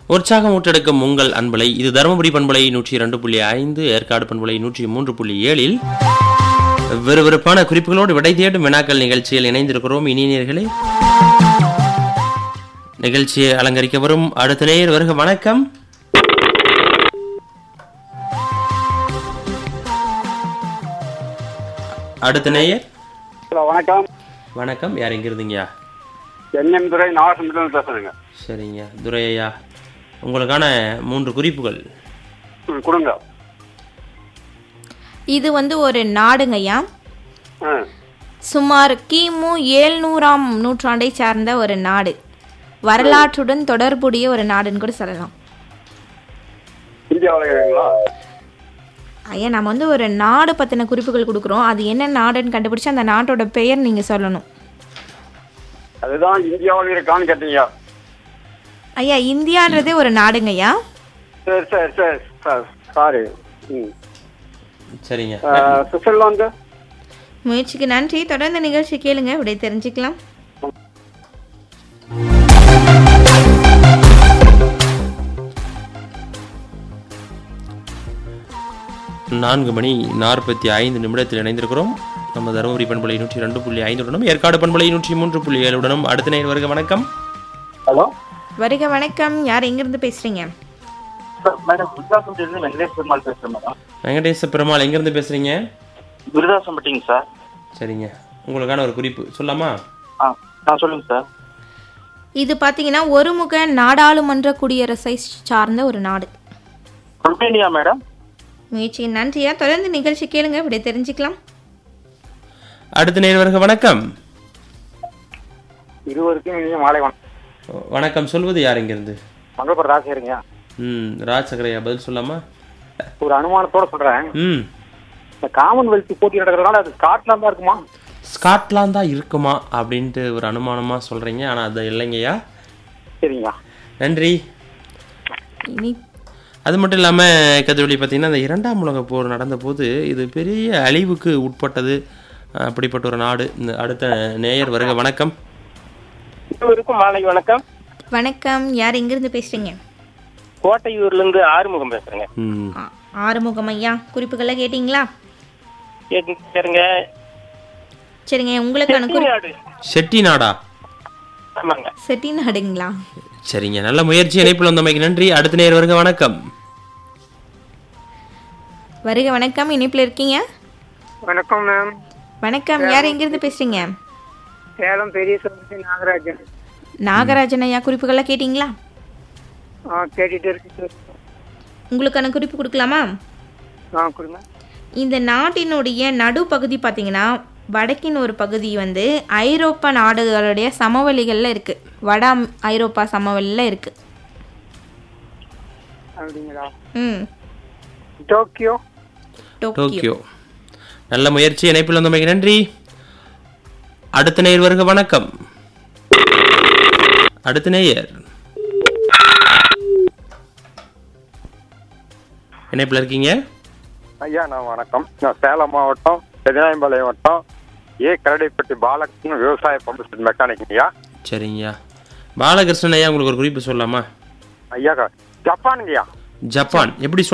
உற்சாகம் ஊட்டெடுக்கும் உங்கள் அன்பலை இது தருமபுரி பண்பலை நூற்றி இரண்டு புள்ளி ஐந்து ஏற்காடு பண்பலை நூற்றி மூன்று புள்ளி ஏழில் விறுவிறுப்பான குறிப்புகளோடு விடை தேடும் வினாக்கள் நிகழ்ச்சியில் இணைந்திருக்கிறோம் இனியர்களே நிகழ்ச்சியை அலங்கரிக்க வரும் அடுத்த நேயர் வருக வணக்கம் அடுத்த நேயர் ஹலோ வணக்கம் வணக்கம் யார் எங்க இருந்தீங்கயா என்எம் துறை நாகசமுத்திரம் பேசுறேங்க சரிங்க துரையா உங்களுக்கான மூன்று குறிப்புகள் ம், கொடுங்க இது வந்து ஒரு நாடுங்கய்யா ஆ சுமார் கிமு ஏழ்நூறாம் நூற்றாண்டை சார்ந்த ஒரு நாடு வரலாற்றுடன் தொடர்புடைய ஒரு நாடுன்னு கூட சொல்லலாம் இந்தியாவில் இருக்குங்களா ஐயா நம்ம வந்து ஒரு நாடு பற்றின குறிப்புகள் கொடுக்குறோம் அது என்ன நாடுன்னு கண்டுபிடிச்சு அந்த நாட்டோட பெயர் நீங்கள் சொல்லணும் அதுதான் இந்தியாவில் இருக்கான்னு கேட்டீங்க ஐயா இந்தியான்றதே ஒரு நாடுங்கய்யா சரி சரி சரி சார் சாரி ம் சரிங்க ஆ, சுவிட்சர்லாந்து முயற்சிக்கு நன்றி தொடர்ந்து நிகழ்ச்சி கேளுங்க விடை தெரிஞ்சுக்கலாம் நான்கு மணி நாற்பத்தி ஐந்து நிமிடத்தில் இணைந்திருக்கிறோம் நம்ம தருமபுரி பண்பலை நூற்றி ரெண்டு புள்ளி ஐந்துடனும் ஏற்காடு பண்பலை நூற்றி மூன்று புள்ளி ஏழுடனும் அடுத்த நேர் வருக வணக்கம் ஹலோ வருக வணக்கம் யார் எங்கேருந்து பேசுகிறீங்க மேடம் விருதாசம்பட்டியிலிருந்து வெங்கடேஷ் பெருமாள் பேசுறேன் மேடம் வெங்கடேச பெருமாள் எங்கேருந்து பேசுறீங்க விருதாசம்பட்டிங்க சார் சரிங்க உங்களுக்கான ஒரு குறிப்பு சொல்லாமா ஆ ஆ சொல்லுங்க சார் இது பார்த்தீங்கன்னா ஒருமுக நாடாளுமன்ற குடியரசை சார்ந்த ஒரு நாடு ரொமேனியா மேடம் முயற்சிக்கு நன்றியா தொடர்ந்து நிகழ்ச்சி கேளுங்க விடை தெரிஞ்சுக்கலாம் அடுத்த நேர் வருக வணக்கம் இருவருக்கும் இனிய மாலை வணக்கம் வணக்கம் சொல்வது யார் இங்கிருந்து மங்களபுரம் ராசியருங்க ம் ராஜ் சக்கரையா பதில் சொல்லாமா ஒரு அனுமானத்தோட சொல்றேன் ம் இந்த காமன்வெல்த் போட்டி நடக்கிறதுனால அது ஸ்காட்லாந்தா இருக்குமா ஸ்காட்லாந்தா இருக்குமா அப்படின்ட்டு ஒரு அனுமானமா சொல்றீங்க ஆனா அது இல்லைங்கய்யா சரிங்க நன்றி இனி அது மட்டும் இல்லாமல் கதிரொலி பார்த்தீங்கன்னா இந்த இரண்டாம் உலகப் போர் நடந்தபோது இது பெரிய அழிவுக்கு உட்பட்டது அப்படிப்பட்ட ஒரு நாடு இந்த அடுத்த நேயர் வருக வணக்கம் இருவருக்கும் மாலை வணக்கம் வணக்கம் யார் எங்கிருந்து பேசுறீங்க கோட்டையூர்ல இருந்து ஆறுமுகம் பேசுறேங்க ம் ஆ- ஆறுமுகம் ஐயா குறிப்புகளை கேட்டிங்களா கேளுங்க சரிங்க உங்களுக்கான குறி செட்டிநாடு செட்டி நாடா ஆமாங்க செட்டி நாடுங்களா சரிங்க நல்ல முயற்சி இணைப்பில் வந்தமைக்கு நன்றி அடுத்த நேயர் வருக வணக்கம் வருக வணக்கம் இணைப்பில் இருக்கீங்க வணக்கம் மேம் வணக்கம் யார் எங்கிருந்து பேசுறீங்க சேலம் பெரிய சமுத்தி நாகராஜன் நாகராஜன் ஐயா குறிப்புகளை கேட்டிங்களா ஆ கேட்டுட்டு இருக்கு உங்களுக்கான குறிப்பு கொடுக்கலாமா ஆ கொடுங்க இந்த நாட்டினுடைய நடுப்பகுதி பார்த்தீங்கன்னா வடக்கின் ஒரு பகுதி வந்து ஐரோப்பா நாடுகளுடைய சமவெளிகளில் இருக்கு வட அம்- ஐரோப்பா சமவெளியில் இருக்கு அப்படிங்களா ம் டோக்கியோ டோக்கியோ டோக்கியோ நல்ல முயற்சி இணைப்பில் வந்தமைக்கு நன்றி அடுத்த நேயர் வருக வணக்கம் அடுத்த நேயர் இணைப்பில் இருக்கீங்க ஐயா நான் வணக்கம் நான் சேலம் மாவட்டம் பெதினாயம்பாளையம் வட்டம் ஏ கரடிப்பட்டி பாலகிருஷ்ணன் விவசாய பம்பு மெக்கானிக் ஐயா சரிங்கய்யா பாலகிருஷ்ணன் ஐயா உங்களுக்கு ஒரு குறிப்பு சொல்லலாமா ஐயா ஜப்பானுங்கய்யா ஜப்பான் எப்படி